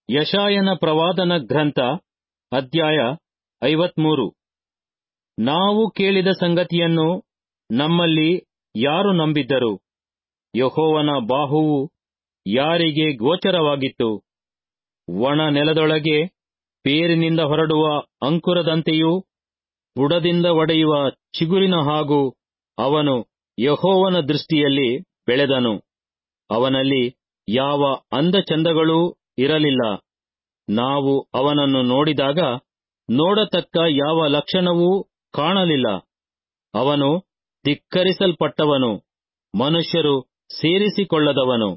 ಯಶಾಯನ ಪ್ರವಾದನ ಗ್ರಂಥ ಅಧ್ಯಾಯ ಐವತ್ಮೂರು ನಾವು ಕೇಳಿದ ಸಂಗತಿಯನ್ನು ನಮ್ಮಲ್ಲಿ ಯಾರು ನಂಬಿದ್ದರು ಯಹೋವನ ಬಾಹುವು ಯಾರಿಗೆ ಗೋಚರವಾಗಿತ್ತು ಒಣ ನೆಲದೊಳಗೆ ಬೇರಿನಿಂದ ಹೊರಡುವ ಅಂಕುರದಂತೆಯೂ ಬುಡದಿಂದ ಒಡೆಯುವ ಚಿಗುರಿನ ಹಾಗೂ ಅವನು ಯಹೋವನ ದೃಷ್ಟಿಯಲ್ಲಿ ಬೆಳೆದನು ಅವನಲ್ಲಿ ಯಾವ ಅಂದಚಂದಗಳೂ ಇರಲಿಲ್ಲ ನಾವು ಅವನನ್ನು ನೋಡಿದಾಗ ನೋಡತಕ್ಕ ಯಾವ ಲಕ್ಷಣವೂ ಕಾಣಲಿಲ್ಲ ಅವನು ಧಿಕ್ಕರಿಸಲ್ಪಟ್ಟವನು ಮನುಷ್ಯರು ಸೇರಿಸಿಕೊಳ್ಳದವನು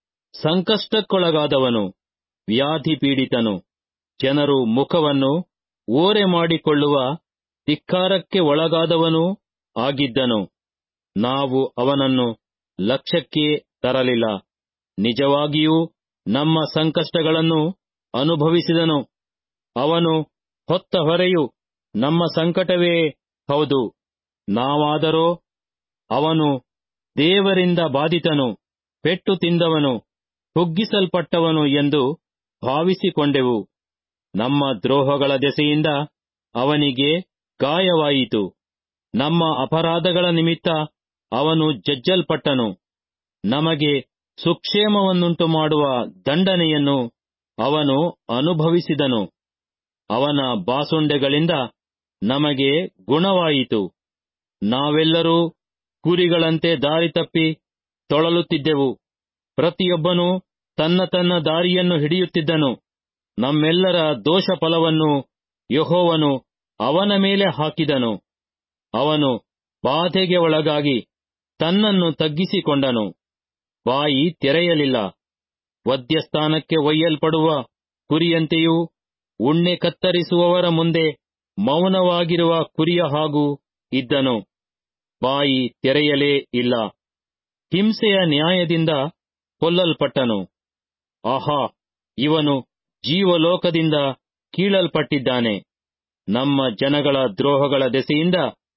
ಸಂಕಷ್ಟಕ್ಕೊಳಗಾದವನು ವ್ಯಾಧಿ ಪೀಡಿತನು ಜನರು ಮುಖವನ್ನು ಓರೆ ಮಾಡಿಕೊಳ್ಳುವ ಧಿಕ್ಕಾರಕ್ಕೆ ಒಳಗಾದವನೂ ಆಗಿದ್ದನು ನಾವು ಅವನನ್ನು ಲಕ್ಷ್ಯಕ್ಕೆ ತರಲಿಲ್ಲ ನಿಜವಾಗಿಯೂ ನಮ್ಮ ಸಂಕಷ್ಟಗಳನ್ನು ಅನುಭವಿಸಿದನು ಅವನು ಹೊತ್ತ ಹೊರೆಯು ನಮ್ಮ ಸಂಕಟವೇ ಹೌದು ನಾವಾದರೋ ಅವನು ದೇವರಿಂದ ಬಾಧಿತನು ಪೆಟ್ಟು ತಿಂದವನು ಕುಗ್ಗಿಸಲ್ಪಟ್ಟವನು ಎಂದು ಭಾವಿಸಿಕೊಂಡೆವು ನಮ್ಮ ದ್ರೋಹಗಳ ದೆಸೆಯಿಂದ ಅವನಿಗೆ ಗಾಯವಾಯಿತು ನಮ್ಮ ಅಪರಾಧಗಳ ನಿಮಿತ್ತ ಅವನು ಜಜ್ಜಲ್ಪಟ್ಟನು ನಮಗೆ ಸುಕ್ಷೇಮವನ್ನುಂಟು ಮಾಡುವ ದಂಡನೆಯನ್ನು ಅವನು ಅನುಭವಿಸಿದನು ಅವನ ಬಾಸುಂಡೆಗಳಿಂದ ನಮಗೆ ಗುಣವಾಯಿತು ನಾವೆಲ್ಲರೂ ಕುರಿಗಳಂತೆ ದಾರಿ ತಪ್ಪಿ ತೊಳಲುತ್ತಿದ್ದೆವು ಪ್ರತಿಯೊಬ್ಬನೂ ತನ್ನ ತನ್ನ ದಾರಿಯನ್ನು ಹಿಡಿಯುತ್ತಿದ್ದನು ನಮ್ಮೆಲ್ಲರ ದೋಷ ಫಲವನ್ನು ಯಹೋವನು ಅವನ ಮೇಲೆ ಹಾಕಿದನು ಅವನು ಬಾಧೆಗೆ ಒಳಗಾಗಿ ತನ್ನನ್ನು ತಗ್ಗಿಸಿಕೊಂಡನು ಬಾಯಿ ತೆರೆಯಲಿಲ್ಲ ವದ್ಯಸ್ಥಾನಕ್ಕೆ ಒಯ್ಯಲ್ಪಡುವ ಕುರಿಯಂತೆಯೂ ಉಣ್ಣೆ ಕತ್ತರಿಸುವವರ ಮುಂದೆ ಮೌನವಾಗಿರುವ ಕುರಿಯ ಹಾಗೂ ಇದ್ದನು ಬಾಯಿ ತೆರೆಯಲೇ ಇಲ್ಲ ಹಿಂಸೆಯ ನ್ಯಾಯದಿಂದ ಕೊಲ್ಲಲ್ಪಟ್ಟನು ಆಹಾ ಇವನು ಜೀವಲೋಕದಿಂದ ಕೀಳಲ್ಪಟ್ಟಿದ್ದಾನೆ ನಮ್ಮ ಜನಗಳ ದ್ರೋಹಗಳ ದೆಸೆಯಿಂದ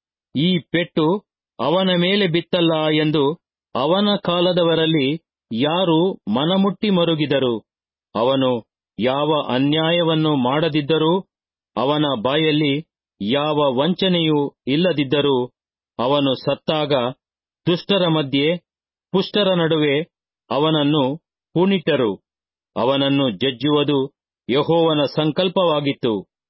ಈ ಪೆಟ್ಟು ಅವನ ಮೇಲೆ ಬಿತ್ತಲ್ಲ ಎಂದು ಅವನ ಕಾಲದವರಲ್ಲಿ ಯಾರು ಮನಮುಟ್ಟಿ ಮರುಗಿದರು ಅವನು ಯಾವ ಅನ್ಯಾಯವನ್ನು ಮಾಡದಿದ್ದರೂ ಅವನ ಬಾಯಲ್ಲಿ ಯಾವ ವಂಚನೆಯೂ ಇಲ್ಲದಿದ್ದರೂ ಅವನು ಸತ್ತಾಗ ದುಷ್ಟರ ಮಧ್ಯೆ ಪುಷ್ಟರ ನಡುವೆ ಅವನನ್ನು ಹೂಣಿಟ್ಟರು ಅವನನ್ನು ಜಜ್ಜುವುದು ಯಹೋವನ ಸಂಕಲ್ಪವಾಗಿತ್ತು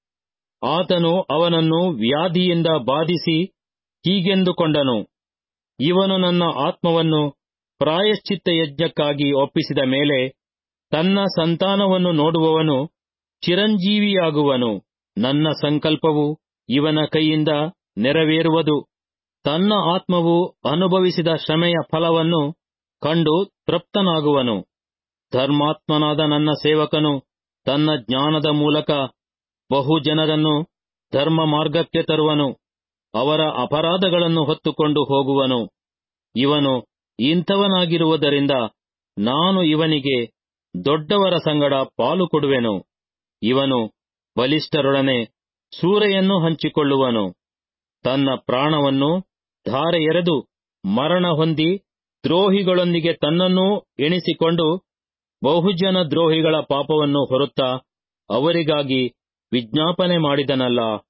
ಆತನು ಅವನನ್ನು ವ್ಯಾಧಿಯಿಂದ ಬಾಧಿಸಿ ಹೀಗೆಂದುಕೊಂಡನು ಇವನು ನನ್ನ ಆತ್ಮವನ್ನು ಪ್ರಾಯಶ್ಚಿತ್ತ ಯಜ್ಞಕ್ಕಾಗಿ ಒಪ್ಪಿಸಿದ ಮೇಲೆ ತನ್ನ ಸಂತಾನವನ್ನು ನೋಡುವವನು ಚಿರಂಜೀವಿಯಾಗುವನು ನನ್ನ ಸಂಕಲ್ಪವು ಇವನ ಕೈಯಿಂದ ನೆರವೇರುವುದು ತನ್ನ ಆತ್ಮವು ಅನುಭವಿಸಿದ ಶ್ರಮೆಯ ಫಲವನ್ನು ಕಂಡು ತೃಪ್ತನಾಗುವನು ಧರ್ಮಾತ್ಮನಾದ ನನ್ನ ಸೇವಕನು ತನ್ನ ಜ್ಞಾನದ ಮೂಲಕ ಬಹು ಜನರನ್ನು ಧರ್ಮ ಮಾರ್ಗಕ್ಕೆ ತರುವನು ಅವರ ಅಪರಾಧಗಳನ್ನು ಹೊತ್ತುಕೊಂಡು ಹೋಗುವನು ಇವನು ಇಂಥವನಾಗಿರುವುದರಿಂದ ನಾನು ಇವನಿಗೆ ದೊಡ್ಡವರ ಸಂಗಡ ಪಾಲು ಕೊಡುವೆನು ಇವನು ಬಲಿಷ್ಠರೊಡನೆ ಸೂರೆಯನ್ನು ಹಂಚಿಕೊಳ್ಳುವನು ತನ್ನ ಪ್ರಾಣವನ್ನು ಧಾರೆ ಎರೆದು ಮರಣ ಹೊಂದಿ ದ್ರೋಹಿಗಳೊಂದಿಗೆ ತನ್ನನ್ನೂ ಎಣಿಸಿಕೊಂಡು ಬಹುಜನ ದ್ರೋಹಿಗಳ ಪಾಪವನ್ನು ಹೊರುತ್ತಾ ಅವರಿಗಾಗಿ ವಿಜ್ಞಾಪನೆ ಮಾಡಿದನಲ್ಲ